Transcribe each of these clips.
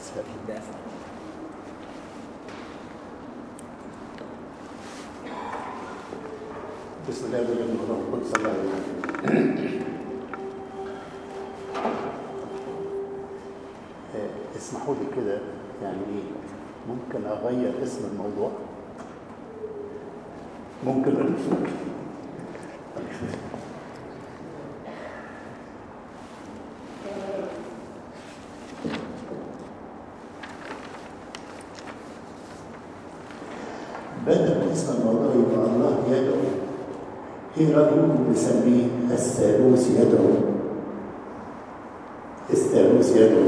أسهل بسم الله والابن والروح القدس الله عليه اسمحوا لي كده يعني ايه ممكن اغير اسم الموضوع ممكن أغير. بدل اسم الموضوع يبقى الله يدعو ايه رايكم نسميه الثالوث يدعو الثالوث يدعو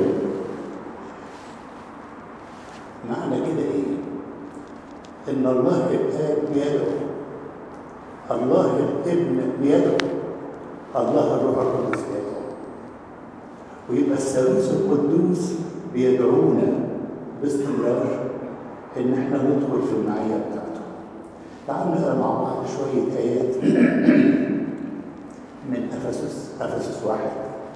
معنى كده ايه ان الله الاب يدعو الله الابن يدعو الله الروح القدس يدعو ويبقى الثالوث القدوس بيدعونا باستمرار ان احنا ندخل في المعيه بتاعته تعالوا نقرا مع بعض شويه ايات من افسس افسس واحد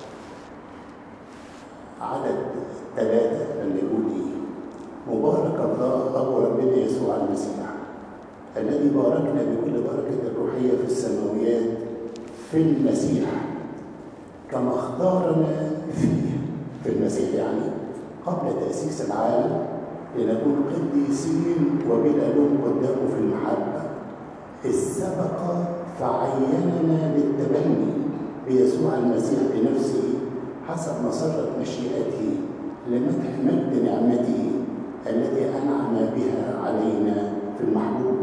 عدد ثلاثه لما يقول ايه مبارك الله ابو ربنا يسوع المسيح الذي باركنا بكل بركه روحيه في السماويات في المسيح كما اختارنا فيه في المسيح يعني قبل تاسيس العالم لنكون قديسين وبلا لوم قدامه في المحبة إذ سبق فعيننا للتبني بيسوع المسيح بنفسه حسب مسرة مشيئته لمدح مجد نعمته التي أنعم بها علينا في المحبوب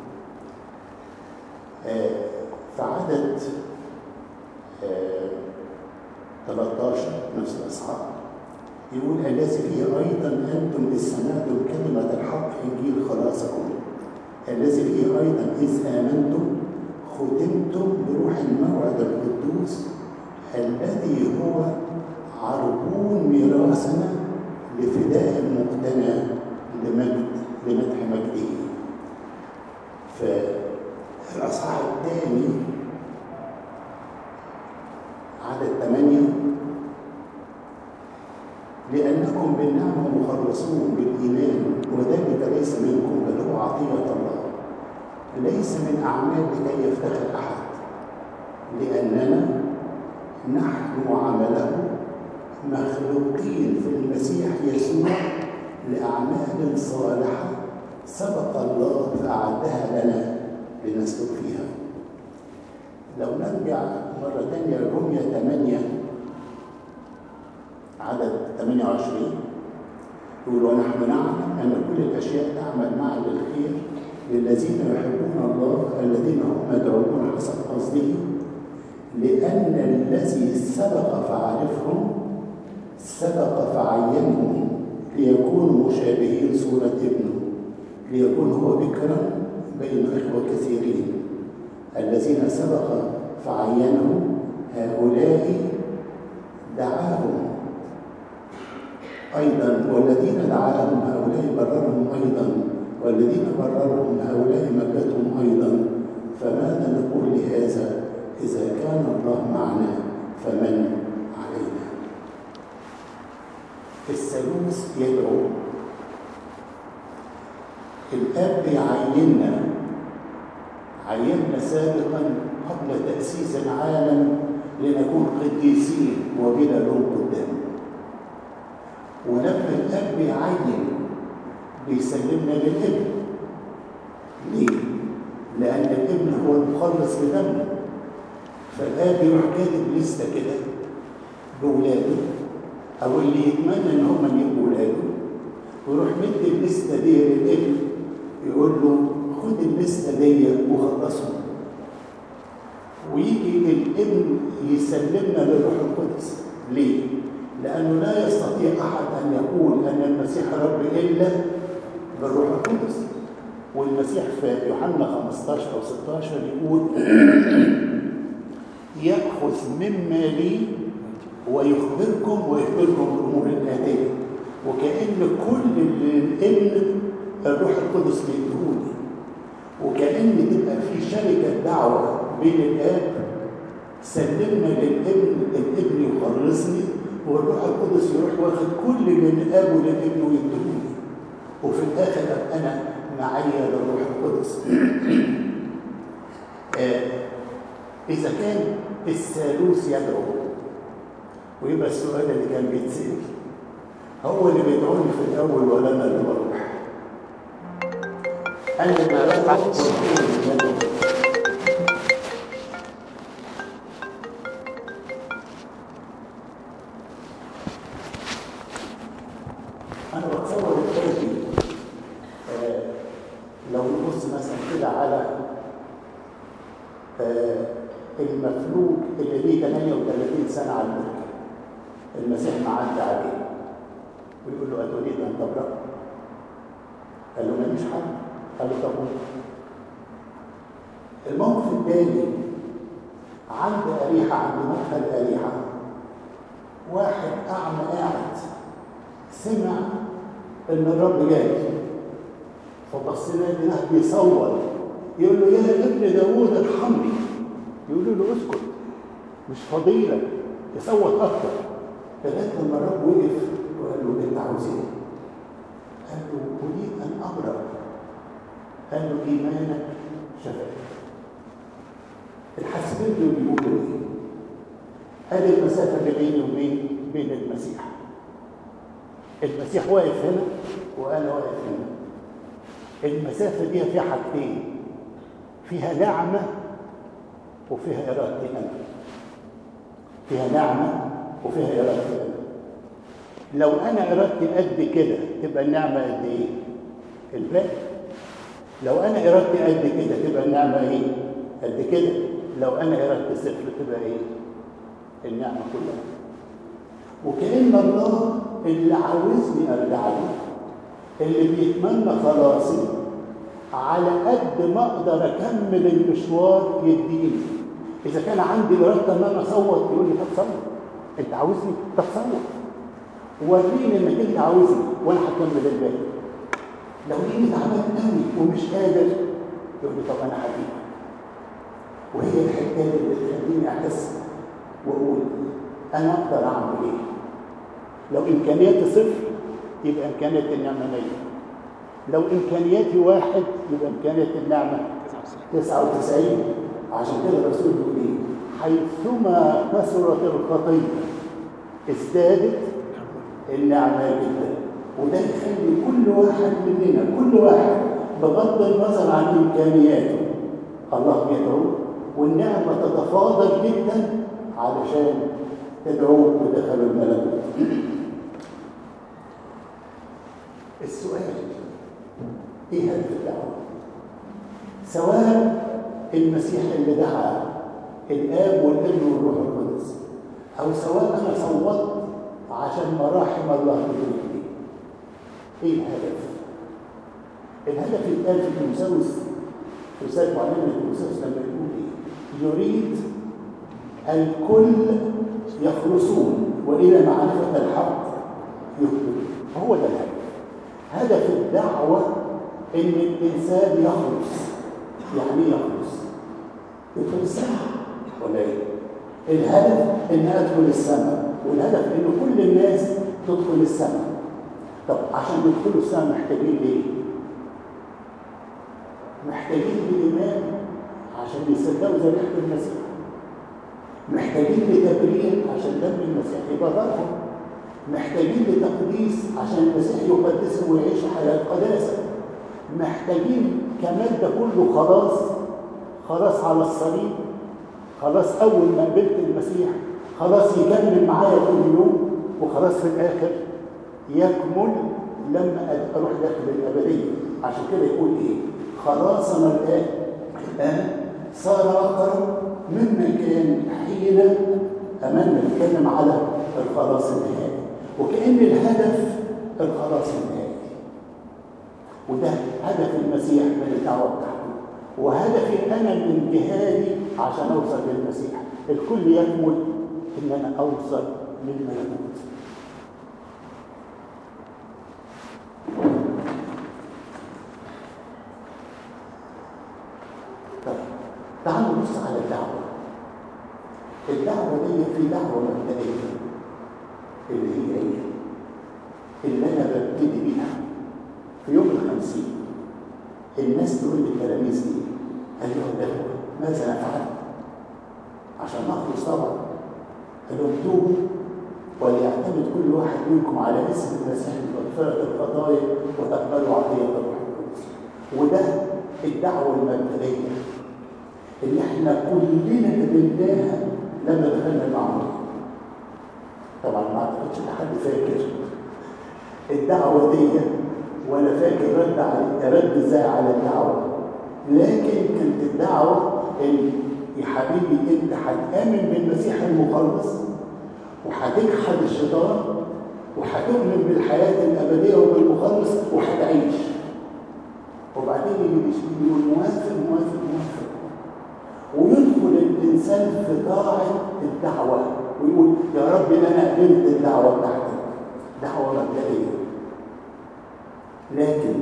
آه فعدد آه 13 نفس الأصحاب يقول الذي فيه أيضا أنتم إذ سمعتم كلمة الحق إنجيل خلاصكم الذي فيه أيضا إذ آمنتم ختمتم بروح الموعد القدوس الذي هو عربون ميراثنا لفداء المقتنى لمجد لمدح مجده فالأصحاح الثاني عدد ثمانية لأنكم بالنعمة مخلصون بالإيمان وذلك ليس منكم بل هو عطية الله ليس من أعمال لكي يفتخر أحد لأننا نحن عمله مخلوقين في المسيح يسوع لأعمال صالحة سبق الله فأعدها لنا لنسلك فيها لو نرجع مرة تانية لرمية 8 عدد 28 يقول ونحن نعلم ان كل الاشياء تعمل معا للخير للذين يحبون الله الذين هم مدعوون حسب قصده لان الذي سبق فعرفهم سبق فعينهم ليكونوا مشابهين صورة ابنه ليكون هو بكرا بين إخوة كثيرين الذين سبق فعينهم هؤلاء دعاهم أيضا والذين دعاهم هؤلاء بررهم أيضا والذين بررهم هؤلاء مجدهم أيضا فماذا نقول لهذا إذا كان الله معنا فمن علينا الثالوث يدعو الآب يعيننا عيننا سابقا قبل تأسيس العالم لنكون قديسين وبلا لوم قدامه ولما الاب يعين بيسلمنا للابن ليه لان الابن هو المخلص بدمه فالاب يروح كاتب لسته كده باولاده او اللي يتمنى ان هم يبقوا اولاده ويروح مدي الليسته دي للابن يقول له خد الليسته دي وخلصهم ويجي الابن يسلمنا للروح القدس ليه لأنه لا يستطيع أحد أن يقول أن المسيح رب إلا بالروح القدس والمسيح في يوحنا 15 أو 16 يقول يأخذ مما لي ويخبركم ويخبركم بالأمور الآتية وكأن كل اللي الابن الروح القدس بيديهوني وكأن تبقى في شركة دعوة بين الآب سلمنا للابن الابن يخلصني والروح القدس يروح واخد كل اللي من الاب وللابن ويديهولي وفي الاخر ابقى انا معايا للروح القدس آه اذا كان الثالوث يدعو ويبقى السؤال اللي كان بيتسال هو اللي بيدعوني في الاول ولا انا اللي بروح انا اللي بدعو وهو اللي يدعو انا بتصور الحكايه دي آه، لو نبص مثلا كده على آه، المفلوج اللي ليه 38 سنه على الملك المسيح معدي عليه ويقول له اتريد ان تبرأ؟ قال له ماليش حل قال له طب قول. الموقف الثاني عند أريحة عند مدخل أريحة واحد أعمى قاعد سمع ان الرب جاي فبص له ده بيصور يقول له يا ابن داوود ارحمني يقول له اسكت مش فضيلة يصوت اكتر لغايه لما الرب وقف وقال له انت عاوز ايه؟ قال له اريد ان ابرأ قال له ايمانك شفاك الحاسبين دول بيقولوا ايه؟ هذه المسافه اللي بيني وبين بين المسيح المسيح واقف هنا وانا واقف هنا المسافه دي فيها حاجتين فيها نعمه وفيها ارادتي انا فيها نعمه وفيها ارادتي انا لو انا ارادتي قد كده تبقى النعمه قد ايه الباقي لو انا ارادتي قد كده تبقى النعمه ايه قد كده لو انا ارادتي صفر تبقى ايه النعمه كلها وكأن الله اللي عاوزني ارجع له اللي بيتمنى خلاصي على قد ما اقدر اكمل المشوار يديني اذا كان عندي اراده ان انا اصوت يقول لي طب صوت انت عاوزني طب صوت وريني انك انت عاوزني وانا هكمل الباقي لو لقيني تعبان قوي ومش قادر يقول لي طب انا هجيبك وهي الحكايه اللي تخليني احس واقول انا اقدر اعمل ايه لو امكانياتي صفر يبقى امكانيات النعمه 100 لو امكانياتي واحد يبقى امكانيات النعمه 99 عشان كده الرسول بيقول ايه حيثما كثرت الخطيه ازدادت النعمه جدا وده يخلي كل واحد مننا كل واحد بغض النظر عن امكانياته الله بيدعوه والنعمه تتفاضل جدا علشان تدعوه ودخلوا الملكوت السؤال ايه هدف الدعوه سواء المسيح اللي دعا الاب والابن والروح القدس او سواء انا صوتت عشان مراحم الله تدركني ايه الهدف الهدف يتقال في تيموساوس في رساله معلمه تيموساوس لما يقول ايه يريد الكل يخلصون والى معرفه الحق يخلصون هو ده الهدف هدف الدعوة إن الإنسان يخلص يعني إيه يخلص؟ يدخل السماء ولا إيه؟ الهدف إن أدخل السماء والهدف إن كل الناس تدخل السماء طب عشان يدخلوا السماء محتاجين لإيه؟ محتاجين لإيمان عشان يصدقوا ذبيحة المسيح محتاجين لتبرير عشان دم المسيح يبررهم محتاجين لتقديس عشان المسيح يقدسهم ويعيشوا حياة قداسة محتاجين كمان ده كله خلاص خلاص على الصليب خلاص أول ما قبلت المسيح خلاص يكمل معايا كل يوم وخلاص في الآخر يكمل لما أروح داخل الأبدية عشان كده يقول إيه خلاصنا الآن الآن صار أقرب مما كان حين أمنا نتكلم على الخلاص النهائي وكأن الهدف الخلاص النهائي وده هدف المسيح من الدعوة بتاعته وهدفي أنا من جهادي عشان أوصل للمسيح الكل يكمل إن أنا أوصل للملكوت طيب تعالوا نبص على الدعوة الدعوة دي في دعوة مبدئية اللي هي ايه اللي انا ببتدي بيها في يوم الخمسين الناس تقول للتلاميذ ايه ايها الاخوه ماذا نفعل عشان نخلص طبعا قال لهم توبوا وليعتمد كل واحد منكم على اسم المسيح لمغفره الخطايا وتقبلوا عطيه الروح القدس وده الدعوه المبدئيه اللي احنا كلنا قبلناها لما دخلنا المعموديه طبعا ما اعتقدش ان حد فاكر الدعوه دي ولا فاكر رد على رد ازاي على الدعوه لكن كانت الدعوه ان يا حبيبي انت هتامن بالمسيح المخلص وهتجحد الشيطان وهتؤمن بالحياه الابديه وبالمخلص وهتعيش وبعدين يجي يقول موافق موافق موافق ويدخل الانسان في طاعه الدعوه ويقول يا رب انا قبلت الدعوه بتاعتك دعوه مبدئيه لكن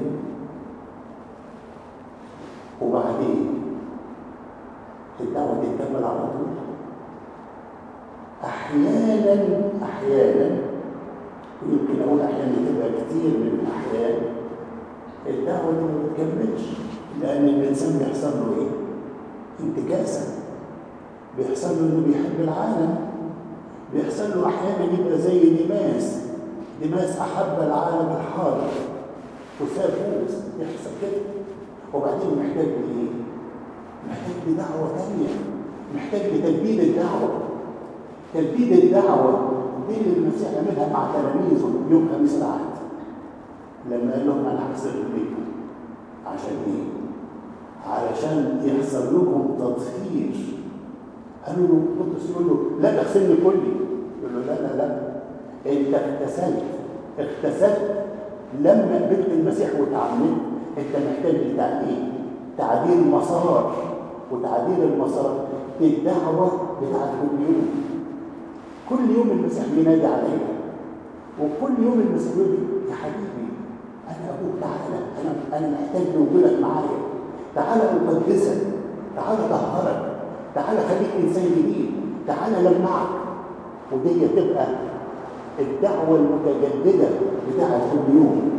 وبعدين الدعوه دي تكمل على طول احيانا احيانا ويمكن اقول احيانا تبقى كتير من الاحيان الدعوه دي ما بتكملش لان الانسان بيحصل له ايه؟ انتكاسه بيحصل له انه بيحب العالم بيحصل له احيانا يبقى زي ديماس ديماس احب العالم الحاضر وساب بولس يحصل كده وبعدين محتاج لايه؟ محتاج لدعوه ثانيه محتاج لتجديد الدعوه تجديد الدعوه دي اللي المسيح عملها مع تلاميذه يوم خميس العهد لما قال لهم انا هكسر بيكم عشان ايه؟ علشان يحصل لكم تطهير قالوا له بطرس يقول له لا تغسلني كلي يقول له لا لا لا انت اغتسلت اغتسلت لما قبلت المسيح وتعمدت انت محتاج لتعديل تعديل مسار وتعديل المسار الدعوه بتاعت كل يوم كل يوم المسيح بينادي عليا وكل يوم المسيح يقول لي يا حبيبي انا ابوك تعالى انا انا محتاج لوجودك معايا تعالى اقدسك تعالى اطهرك تعالى خليك انسان جديد تعالى لمعك ودي تبقى الدعوه المتجدده بتاعت كل يوم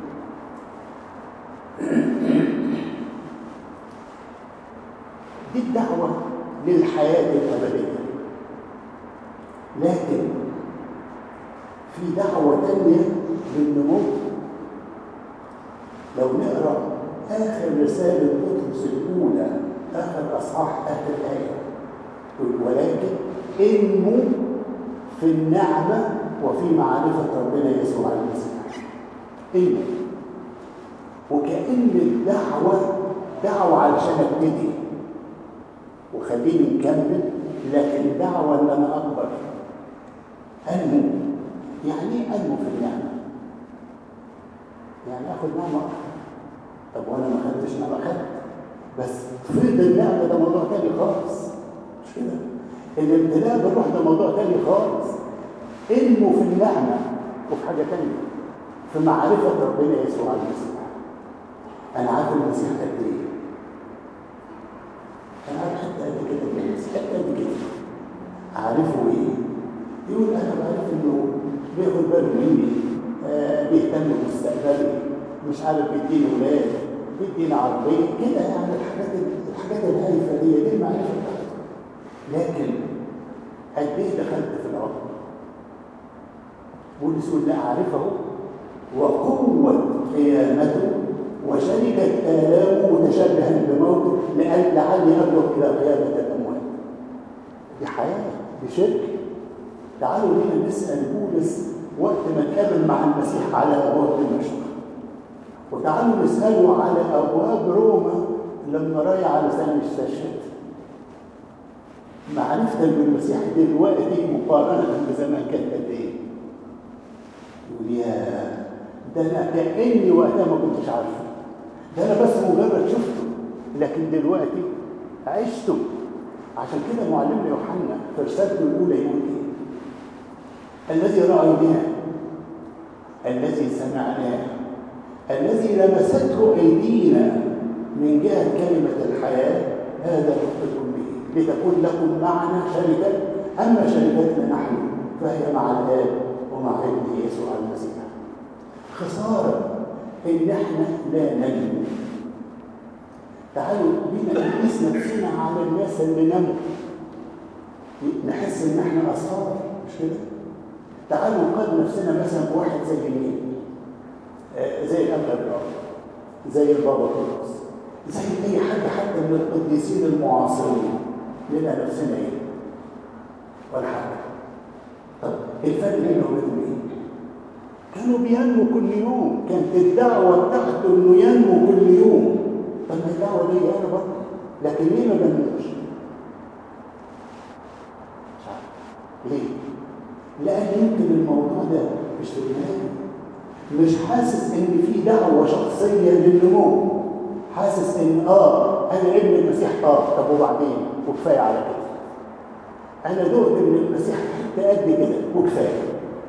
دي الدعوه للحياه الابديه لكن في دعوه ثانيه للنمو لو نقرا اخر رساله بطرس الاولى اخر اصحاح اخر ايه ولكن انموا في النعمه وفي معرفه ربنا يسوع المسيح انموا وكأن الدعوة دعوة علشان ابتدي وخليني نكمل لكن دعوة ان انا اكبر انمو يعني ايه انمو في النعمة؟ يعني اخد نعمة اكتر طب وانا ما خدتش نعمة خدت بس فيض النعمة ده موضوع تاني خالص مش كده الابتلاء بالروح ده موضوع تاني خالص انمو في النعمة وفي حاجة تانية في معرفة ربنا يسوع المسيح أنا عارف المسيح قد إيه أنا عارف حتى قد كده من المسيح حتى قد كده أعرفه إيه يقول أنا بعرف إنه بياخد باله مني آه بيهتم بمستقبلي مش عارف بيديني ولاد بيديني عربية كده يعني الحاجات الحاجات الهايفة دي دي المعرفة بتاعته لكن قد إيه دخلت في العمر بولس يقول لا أعرفه وقوة قيامته وشركة آلامه متشبها بموته لعلي أبلغ إلى قيامة الأموات دي حياة دي شركة تعالوا بينا نسأل بولس وقت ما اتقابل مع المسيح على أبواب دمشق وتعالوا نسأله على أبواب روما لما رايح على سنة استشهد معرفتك بالمسيح دلوقتي مقارنة بزمان كانت قد إيه؟ يقول يا ده انا كاني وقتها ما كنتش عارفه ده انا بس مجرد شفته لكن دلوقتي عشته عشان كده معلمنا يوحنا في رسالته الاولى يقول ايه الذي رايناه الذي سمعناه الذي لمسته ايدينا من جهه كلمه الحياه هذا نخبركم به لتكون لكم معنا شركه اما شركتنا نحن فهي مع الاب ومع ابن يسوع المسيح خسارة إن إحنا لا ننمو تعالوا بينا نقيس نفسنا على الناس اللي نموا نحس إن إحنا أصحاب مش كده؟ تعالوا نقارن نفسنا مثلا بواحد زي مين؟ آه زي الأمل زي البابا كرولوس زي أي حد حتى من القديسين المعاصرين لنا نفسنا إيه؟ ولا حاجة طب الفرق بينهم وبين ايه؟ كانوا بينموا كل يوم كانت الدعوة بتاعته انه ينمو كل يوم طب ما الدعوة ليا انا برضه لكن ليه ما بنموش؟ مش عارف ليه؟ لأن يمكن الموضوع ده مش في دماغي مش حاسس ان في دعوة شخصية للنمو حاسس ان اه انا ابن المسيح اه طب وبعدين وكفايه على كده انا دقت من المسيح حتى قد كده وكفايه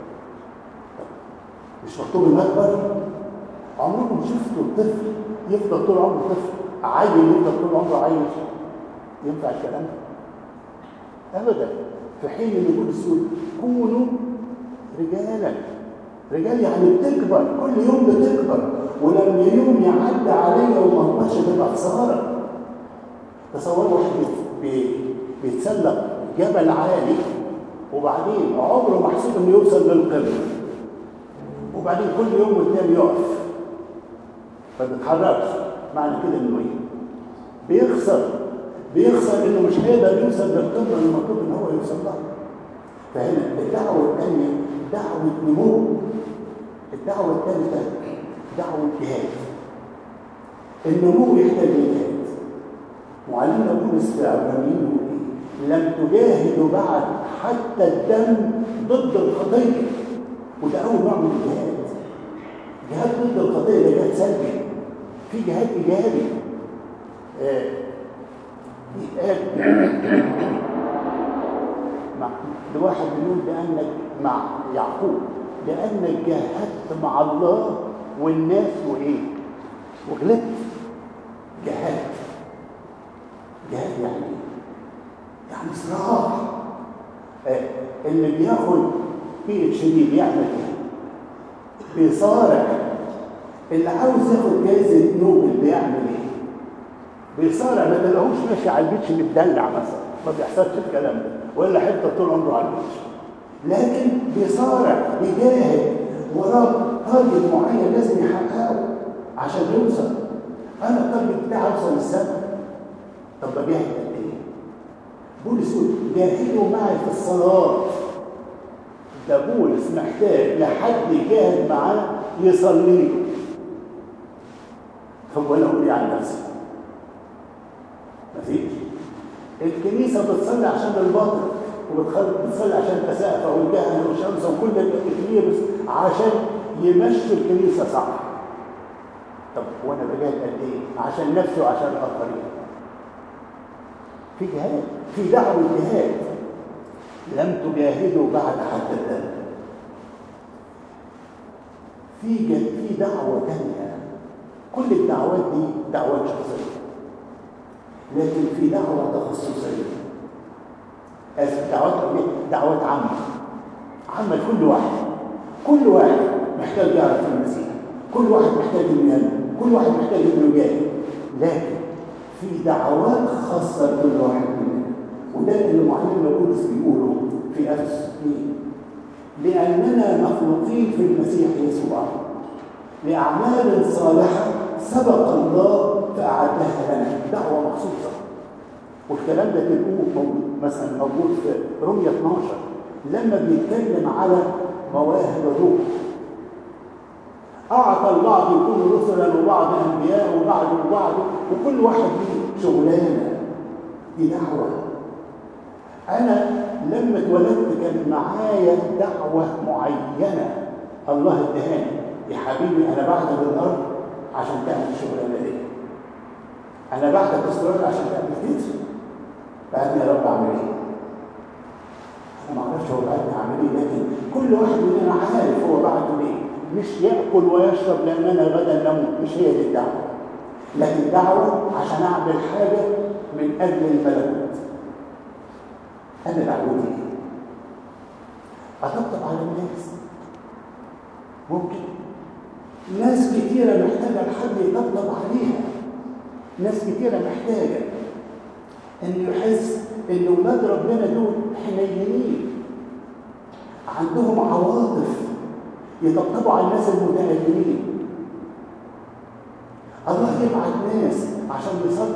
مش مطلوب المكبر عمركم شفتوا الطفل يفضل طول عمره طفل عيل يفضل طول عمره عيل ينفع الكلام ده ابدا في حين ان يقول السود كونوا رجالا رجال يعني بتكبر كل يوم بتكبر ولما يوم يعدي عليا وما رضاش تبقى خساره تصوروا واحد بيتسلق جبل عالي وبعدين عمره محسوب انه يوصل للقمه وبعدين كل يوم والتاني يقف ما بيتحركش معنى كده انه ايه؟ بيخسر بيخسر انه مش هيقدر يوصل للقمه المطلوب ان هو يوصل لها فهنا الدعوه الثانيه دعوه نمو الدعوه الثالثه دعوه جهاد النمو يحتاج لجهاد معلمنا بولس في عبرانيين لم تجاهدوا بعد حتى الدم ضد الخطيه وده اول نوع من الجهاد جهاد ضد الخطيه ده جهاد سلبي في جهاد ايجابي آه مع لواحد بيقول لانك مع يعقوب لانك جاهدت مع الله والناس وايه وغلبت جهاد جهاد يعني يعني صراع آه اللي بياخد بي اتش دي بيعمل ايه بيصارع اللي عاوز ياخد جايزه نوبل بيعمل ايه بيصارع ما تلاقوش ماشي على البيتش متدلع مثلا ما بيحصلش الكلام ده ولا حته طول عمره على البيتش لكن بيصارع بيجاهد وراه تارجت معين لازم يحققه عشان يوصل انا التارجت بتاعي اوصل للسما طب بجاهد قد ايه بولس يقول جاهدوا معي في الصلاه ده بولس محتاج لحد يجاهد معاه يصلي له هو انا اقول عن نفسي مفيش الكنيسه بتصلي عشان الباطل وبتصلي عشان التساقفه والجهل والشمس وكل الكليرس عشان يمشوا الكنيسه صح طب وانا بجاهد قد ايه عشان نفسي وعشان الاخرين في جهاد في دعوه جهاد لم تجاهدوا بعد حتى الآن في في دعوة تانية كل الدعوات دي دعوات شخصية لكن في دعوة تخصصية دعوات دعوات عامة عامة لكل واحد كل واحد محتاج يعرف المسيح كل واحد محتاج انه ينمو كل واحد محتاج انه يجاهد لكن في دعوات خاصة لكل واحد مننا وده اللي معلمنا بولس بيقوله في افسس 2 لاننا مخلوقين في المسيح يسوع لاعمال صالحه سبق الله فاعدها لنا دعوه مخصوصه والكلام ده تلقوه موجود مثلا موجود في رميه 12 لما بيتكلم على مواهب الروح اعطى البعض يكون رسلا وبعض انبياء وبعض وبعض وكل واحد ليه شغلانه دي دعوه انا لما اتولدت كان معايا دعوه معينه الله ادهاني يا حبيبي انا بعتك الارض عشان تعمل الشغلانه دي انا بعتك استراليا عشان تعمل كده بعدني يا رب اعمل ايه انا ما اعرفش هو بعدني اعمل ايه لكن كل واحد مننا عارف هو بعته ليه مش ياكل ويشرب لاننا غدا نموت مش هي دي الدعوه لكن دعوه عشان اعمل حاجه من اجل الملكوت انا دعوتي ايه اطبطب على الناس ممكن ناس كتيرة محتاجة لحد يطبطب عليها ناس كتيرة محتاجة انه يحس ان ولاد ربنا دول حنينين عندهم عواطف يطبطبوا على الناس المتألمين الله يبعت ناس عشان يصلوا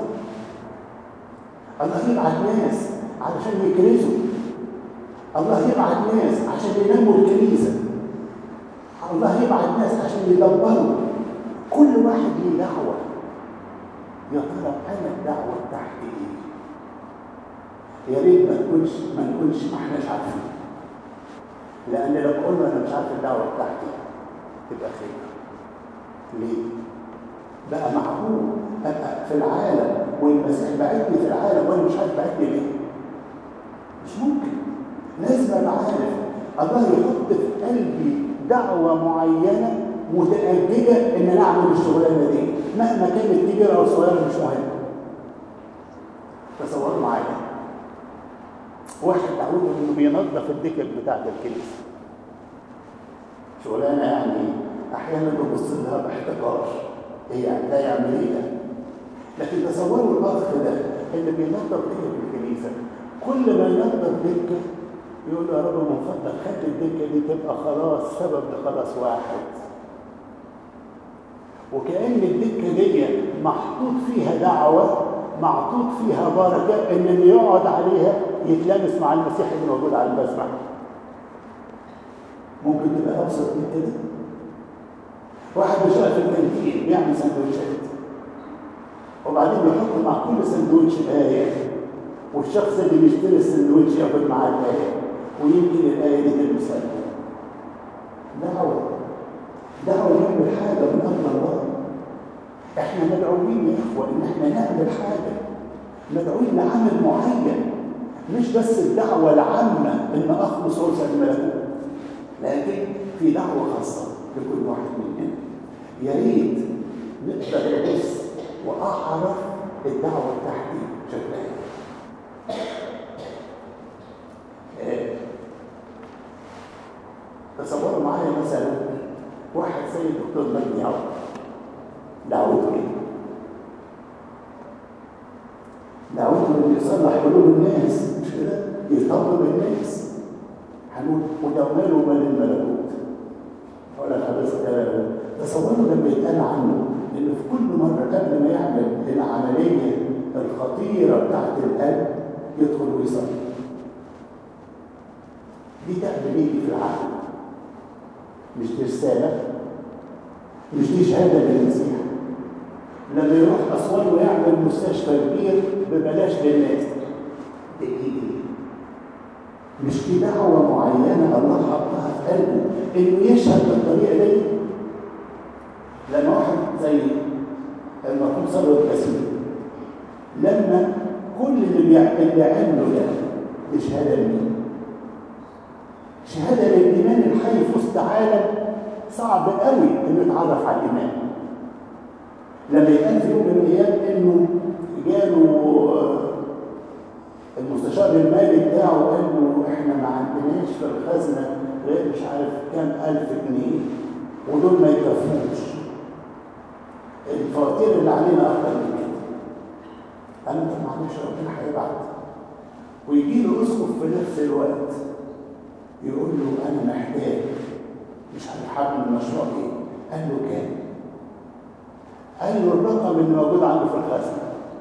الله يبعت ناس علشان يكرزوا الله يبعت ناس عشان ينموا الكنيسة الله يبعت ناس عشان يدبروا كل واحد ليه دعوة يا ترى أنا الدعوة بتاعتي إيه؟ يا ريت ما تكونش ما نكونش ما احناش عارفين لأن لو قلنا أنا مش عارف الدعوة بتاعتي تبقى خير ليه؟ بقى معقول أبقى في العالم والمسيح بعتني في العالم وأنا مش عارف بعتني ليه؟ مش ممكن لازم ابقى عارف الله يحط في قلبي دعوه معينه متأججة ان انا اعمل الشغلانه دي مهما كانت كبيره او صغيره مش مهم تصوروا معايا واحد دعوته انه بينظف الدكك بتاعت الكنيسه شغلانه يعني احيانا ببص لها باحتقار ايه يعني ده يعمل ايه ده لكن تصوروا الاخ ده اللي بينظف دكك الكنيسه كل ما ينظف دكه يقول له يا رب من فضلك خلي الدكه دي تبقى خلاص سبب لخلاص واحد وكأن الدكه دي محطوط فيها دعوه محطوط فيها بركه ان اللي يقعد عليها يتلامس مع المسيح اللي موجود على المسبح ممكن تبقى ابسط من كده واحد بيشتغل في الكانتين بيعمل سندوتشات وبعدين بيحط مع كل سندوتش آية والشخص اللي بيشتري السندوتش ياخد معاه الآية ويمكن الآية دي تلمس قلبه دعوة دعوة نعمل حاجة من أجل الله احنا مدعوين يا إخوة إن احنا نعمل حاجة مدعوين لعمل معين مش بس الدعوة العامة إن أخلص أوسع الملكوت لكن في دعوة خاصة لكل واحد مننا يا ريت نقدر نبص وأعرف الدعوة بتاعتي شكلها تصوروا معايا مثلا واحد زي الدكتور مجدي عوض دعوته ايه؟ دعوته انه يصلح قلوب الناس مش كده؟ يطبب الناس هنقول وده ماله مال الملكوت ولا الحديث كلامه تصوروا لما يتقال عنه انه في كل مره قبل ما يعمل العمليه الخطيره بتاعت القلب يدخل ويصلي دي تعمل ايه في العقل مش دي رساله مش دي شهاده للمسيح لما يروح اسوان ويعمل مستشفى كبير ببلاش للناس دي ايه دي مش دي دعوه معينه الله حطها في قلبه انه يشهد بالطريقه دي لما واحد زي المرحوم ثروت الكثير لما كل اللي بيعمل بيعمله ده دي شهاده لمين؟ شهاده للايمان الحي في وسط عالم صعب قوي انه يتعرف على الايمان لما يتقال في يوم من الايام انه جاله المستشار المالي بتاعه قال له احنا ما عندناش في الخزنه غير مش عارف كام الف جنيه ودول ما يكفوش الفواتير اللي علينا اكتر من كده قال انت معلش ربنا هيبعت ويجي له اسقف في نفس الوقت يقول له انا محتاج مش هنحمل المشروع ايه قال له كام قال له الرقم اللي موجود عنده في الخزنه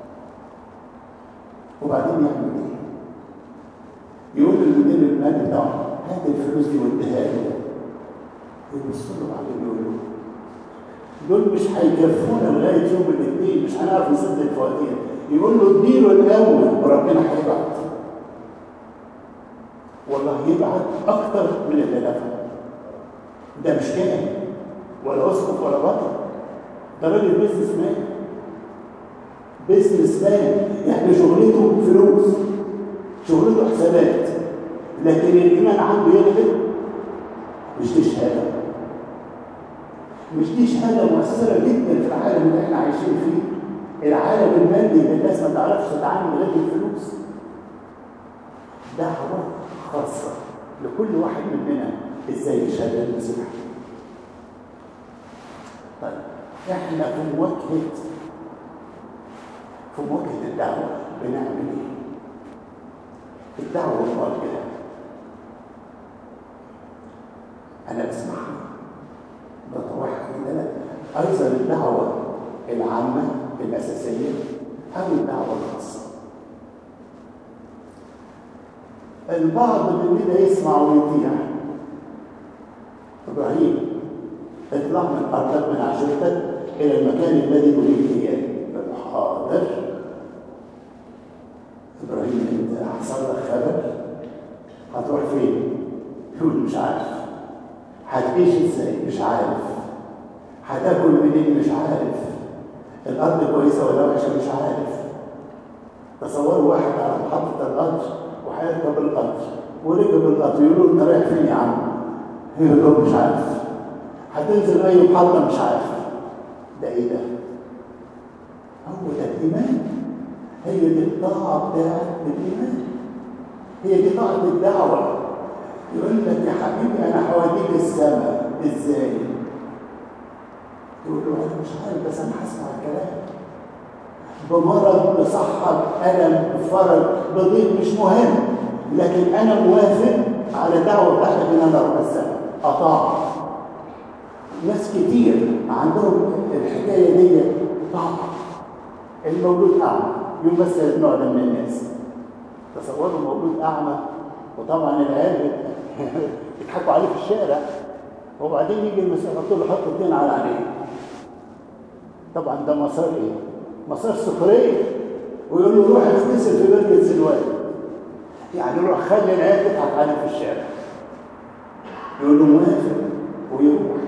وبعدين يعمل ايه يقول للمدير المالي بتاعه هات الفلوس دي واديها له يبص له بعدين يقول له دول مش هيكفونا لغايه يوم الاثنين مش هنعرف نسد الفواتير يقول له اديله الاول وربنا هيبعت والله يبعت اكتر من اللي دفع ده مش كده ولا اسقف ولا بطل ده راجل بيزنس مان بيزنس مان يعني شغلته فلوس شغلته حسابات لكن الايمان عنده يغلب مش دي شهاده مش دي شهاده مؤثره جدا في العالم اللي احنا عايشين فيه العالم المادي اللي الناس ما تعرفش تتعامل غير بالفلوس دعوه خاصه لكل واحد مننا ازاي يشهد المسيح طيب احنا في مواجهه في مواجهه الدعوه بنعمل ايه الدعوه والمواجهه انا بسمعها بطرحها كده ايضا الدعوه العامه الاساسيه او الدعوه الخاصه البعض مننا يسمع ويطيع ابراهيم اطلع من ارضك من عشيرتك الى المكان الذي اريد اياه حاضر ابراهيم انت حصل لك خبر هتروح فين يقول مش عارف هتعيش ازاي مش عارف هتاكل منين مش عارف الارض كويسه ولا وحشه مش عارف تصوروا واحد على محطه القطر وهيركب القطر وركب القطر يقولوا انت رايح فين يا عم يقول له مش عارف هتنزل اي محطه مش عارف ده ايه ده هو ده الايمان هي دي الطاعه بتاعت الايمان هي دي طاعه الدعوه يقول لك يا حبيبي انا هوديك السماء ازاي تقول له انا مش عارف بس انا هسمع الكلام بمرض بصحة بألم بفرج بضيق مش مهم لكن أنا موافق على الدعوة بتاعتك إن أنا أروح السماء أطاع ناس كتير عندهم الحكاية دي طاعة المولود أعمى يمثل النوع ده من الناس تصوروا مولود أعمى وطبعا العيال يضحكوا عليه في الشارع وبعدين يجي المسيح يحط له حط الدين على عينيه طبعا ده مسار ايه؟ مسار سخريه ويقول له روح اغتسل في بركه سلوان يعني روح خلي العيال تضحك عليه في الشارع يقول له موافق ويروح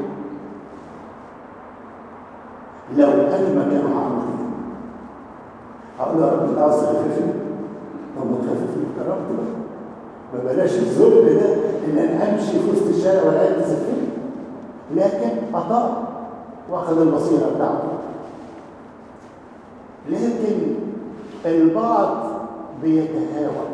لو انا مكانه هعمل كده هقول له يا رب انت عاوز تخففني طب ما تخففني بكرامتي بقى ما بلاش الذل ده ان انا امشي في وسط الشارع والعيال تسفلني لكن اطاع واخذ البصيره بتاعته لكن البعض بيتهاون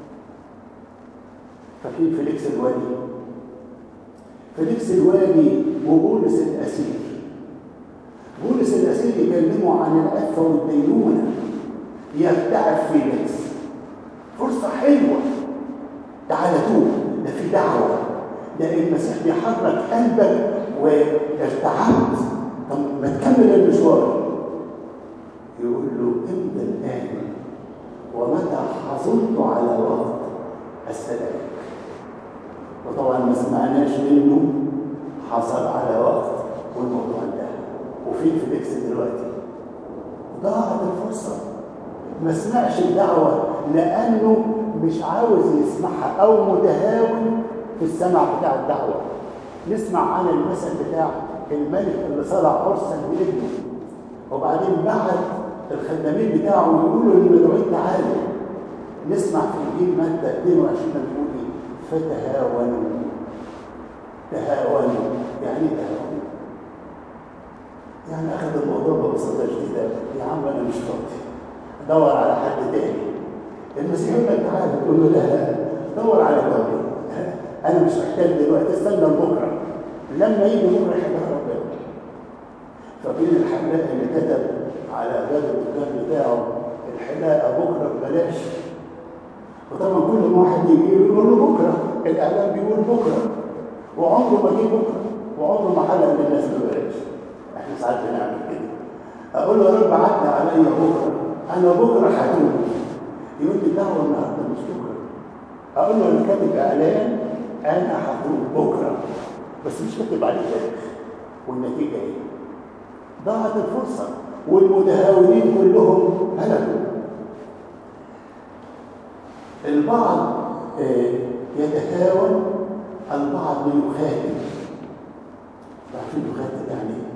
فاكرين فيليكس الوالي فيليكس الوالي وبولس الاسير بولس الاسير يكلموا عن العفه والدينونه يرتعب فيليكس فرصه حلوه تعالى توب ده في دعوه ده المسيح بيحرك قلبك وارتعبت طب ما تكمل المشوار يقول له امتى الان ومتى حصلت على الوقت استدعيك وطبعا ما سمعناش منه حصل على وقت والموضوع انتهى وفين فيليكس دلوقتي ضاعت الفرصه ما سمعش الدعوه لانه مش عاوز يسمعها او متهاون في السمع بتاع الدعوه نسمع عن المثل بتاع الملك اللي صلع عرسا لابنه وبعدين بعت الخدامين بتاعه يقولوا للمدعوين تعالوا نسمع في انجيل متى 22 بيقول ايه فتهاونوا تهاونوا يعني ايه تهاونوا يعني اخذ الموضوع ببساطه شديده يا عم انا مش فاضي دور على حد تاني المسيح يقول لك تعالى تقول له لا دور على غيري انا مش محتاج دلوقتي استنى لبكره لما يجي بكره يحبها ربنا فبين الحلاق اللي كتب على باب الدكان بتاعه الحلاقه بكره ببلاش وطبعا كل ما واحد يجي يقول له بكره الاعلام بيقول بكره وعمره ما جه بكره وعمره ما حلق للناس ببلاش احنا ساعات بنعمل كده اقول له يا رب عدى عليا بكره انا بكره هتوب يقول لي دعوه النهارده مش بكره اقول له انا كاتب اعلان انا هتوب بكره بس مش كاتب عليه تاريخ والنتيجه ايه؟ ضاعت الفرصه والمتهاونين كلهم هلكوا البعض يتهاون البعض يخالف عارفين يخالف يعني ايه؟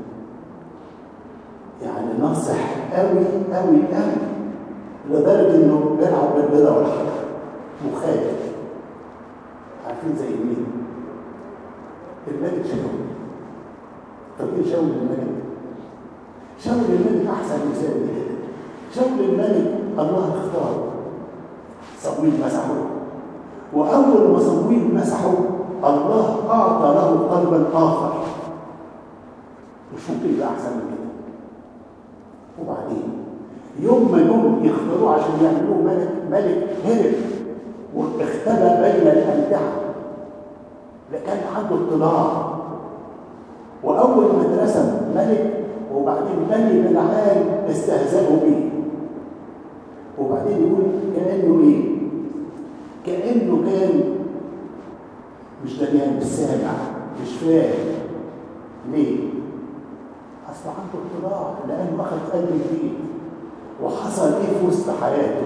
يعني ناصح قوي قوي قوي لدرجه انه بيلعب بالبيضه والحجر مخالف عارفين زي مين؟ الملك شاول فاكرين شاول الملك؟ شاول الملك احسن مثال كده شاول الملك الله اختاره صمويل مسحه واول ما صمويل مسحه الله اعطى له قلبا اخر مش ممكن يبقى احسن من كده وبعدين يوم ما يوم يختاروه عشان يعملوه ملك ملك هرب واختبى بين الامتعه لكان عنده اطلاع واول ما اترسم ملك وبعدين بني بالعال استهزأوا به وبعدين يقول كانه ايه كانه كان مش دريان مش سامع مش فاهم ليه اصل عنده اطلاع لانه اخذ قلب جديد وحصل ايه في وسط حياته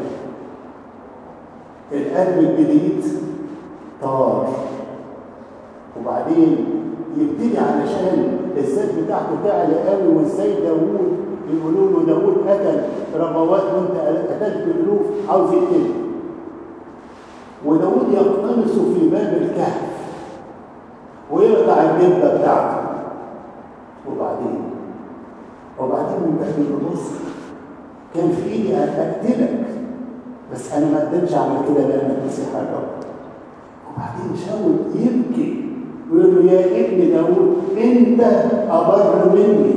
القلب الجديد طار وبعدين يبتدي علشان الذات بتاعته تعلى قوي وازاي داوود يقولوا له داوود قتل ربوات وانت قتلت الالوف عاوز يقتله وداوود يقتنص في باب الكهف ويقطع الجبه بتاعته وبعدين وبعدين من باب النص كان في ايدي اقتلك بس انا ما قدرتش اعمل كده لانك مسيح الرب وبعدين شاول يبكي ويقول له يا ابن داود انت ابر مني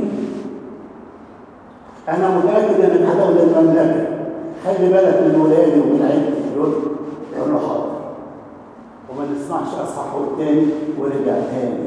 انا متاكد انك هتاخد المملكه خلي بالك من ولادي ومن عيلتي يقول يقول له حاضر وما نسمعش اصحاحه الثاني ورجع تاني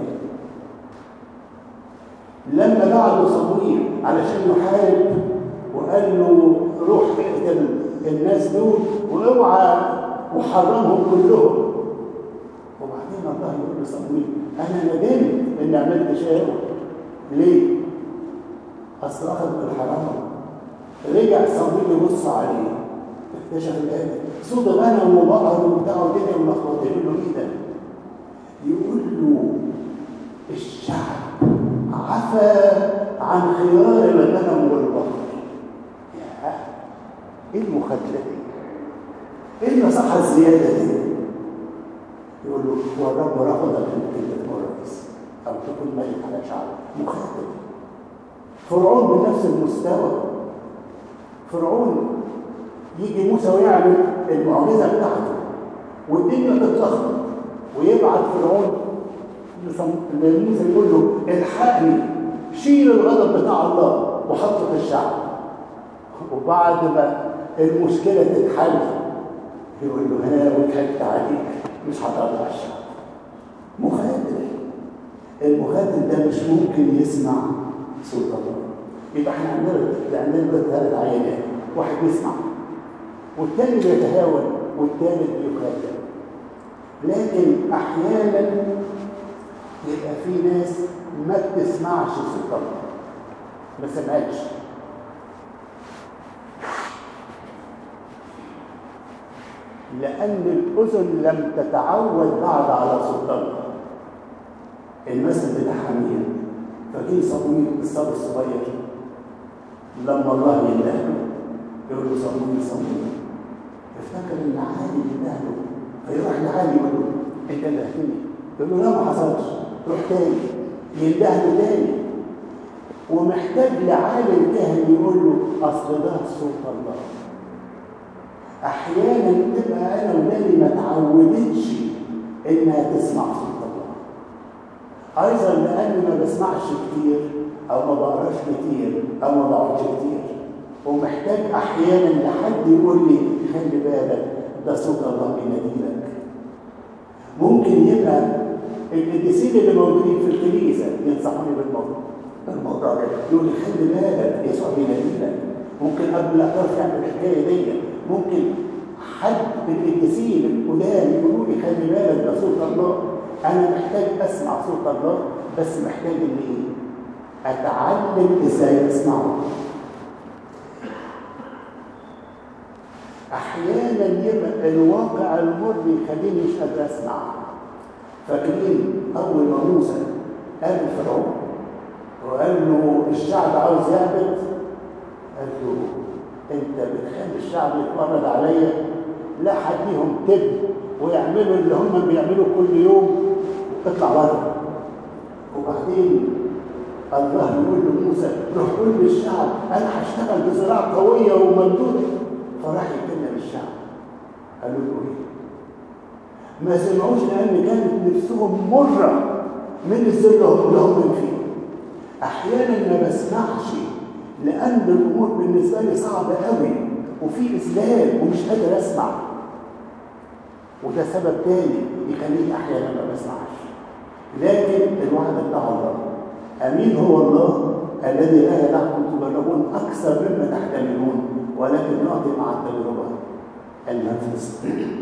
لما بعده صموئيل علشان يحارب وقال له روح اقتل الناس دول واوعى وحرمهم كلهم وبعدين الله يقول لصموئيل انا ندمت اني عملت شيء ليه؟ اصل اخذ بالحرام رجع صموئيل يبص عليه اكتشف الآية صوت غنم وبقر وبتاع والدنيا ملخبطه يقول له ايه ده؟ يقول له الشعب عفى عن خيار الغنم والبقر يا ايه المخادله دي؟ ايه المساحه الزياده دي؟ يقول له هو الرب رفضك انك انت تكون رئيس او تكون ملك على شعب مخاطب فرعون بنفس المستوى فرعون يجي موسى ويعمل المعجزه بتاعته والدنيا تتلخبط ويبعت فرعون لموسى يقول له الحقني شيل الغضب بتاع الله وحطه في الشعب وبعد ما المشكله تتحل يقول له ها وضحكت عليك مش هطلع الشعب مخادر المخادر ده مش ممكن يسمع صوت الله يبقى احنا عندنا عندنا ثلاث عينات واحد يسمع والتاني بيتهاون والتالت بيخادر لكن احيانا يبقى في ناس ما بتسمعش صوت الله ما سمعتش لأن الأذن لم تتعود بعد على صوت الله المثل بتاعها مين؟ فاكرين صمويل الصبي الصغير لما الله ينده يقول له صمويل صمويل افتكر ان عالي ينده له فيروح لعالي يقول له انت اللي يقول له لا ما حصلش روح تاني ينده له تاني ومحتاج لعالم الكهن يقول له اصل ده صوت الله احيانا تبقى انا ولادي ما اتعودتش انها تسمع صوت الله ايضا لاني ما بسمعش كتير او ما بقراش كتير او ما بقعدش كتير ومحتاج احيانا لحد يقول لي خلي بالك ده صوت الله بيناديلك ممكن يبقى القديسين اللي موجودين في الكنيسه ينصحوني بالموضوع الموضوع ده يقول لي خلي بالك يسوع بيناديلك ممكن قبل الاعتراف يعمل الحكايه دي ممكن حد من القديسين القدام يقولوا لي خلي بالك ده صوت الله انا محتاج اسمع صوت الله بس محتاج ان ايه اتعلم ازاي اسمعه احيانا يبقى الواقع المر يخليني مش قادر اسمع فاكرين اول ما موسى قال فرعون وقال له الشعب عاوز يعبد قال له انت بتخلي الشعب يتفرج عليا لا هديهم تب ويعملوا اللي هم بيعملوه كل يوم اطلع بره وبعدين الله يقول لموسى روح قول للشعب انا هشتغل بزراعه قويه وممدوده فراح يتكلم الشعب قالوا له ايه ما سمعوش لان كانت نفسهم مره من الذل اللي هم فيه احيانا ما بسمعش لان الامور بالنسبه لي صعبه قوي وفي اذلال ومش قادر اسمع وده سبب تاني يخليني احيانا ما بسمعش لكن الوعد بتاع الله امين هو الله الذي لا يدعكم تجربون اكثر مما تحتملون ولكن يعطي مع التجربه النفس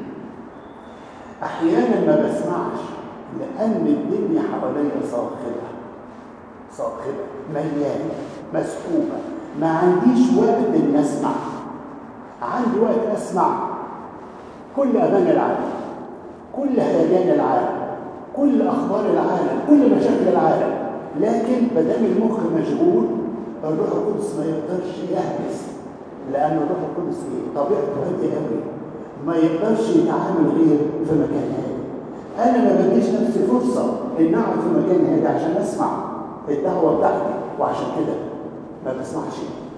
احيانا ما بسمعش لان الدنيا حواليا صاخبه صاخبه مليانه مسحوبه ما عنديش وقت ان اسمع عندي وقت اسمع كل اغاني العالم كل هيجان العالم كل اخبار العالم كل مشاكل العالم لكن ما دام المخ مشغول الروح القدس ما يقدرش يهمس لان الروح القدس ايه طبيعته هاديه قوي ما يقدرش يتعامل غير في مكان هادي انا ما بديش نفسي فرصه ان اقعد في مكان هادي عشان اسمع الدعوه بتاعتي وعشان كده ما بسمعش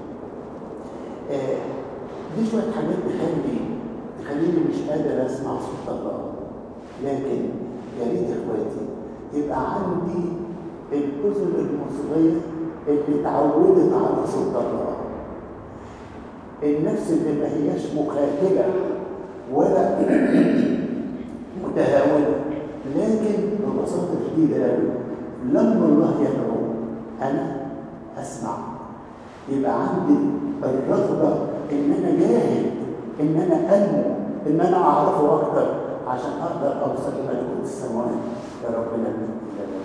آه دي شويه حاجات تخلي تخليني مش قادر اسمع صوت الله لكن يا ريت اخواتي يبقى عندي الاذن المصغيه اللي اتعودت على صوت الله النفس اللي ما هياش مخاجله ولا متهاونه لكن ببساطه شديده قوي لما الله يدعو انا اسمع يبقى عندي الرغبه ان انا جاهد ان انا انمو ان انا اعرفه اكتر عشان اقدر اوصل لملكوت السماوات يا ربنا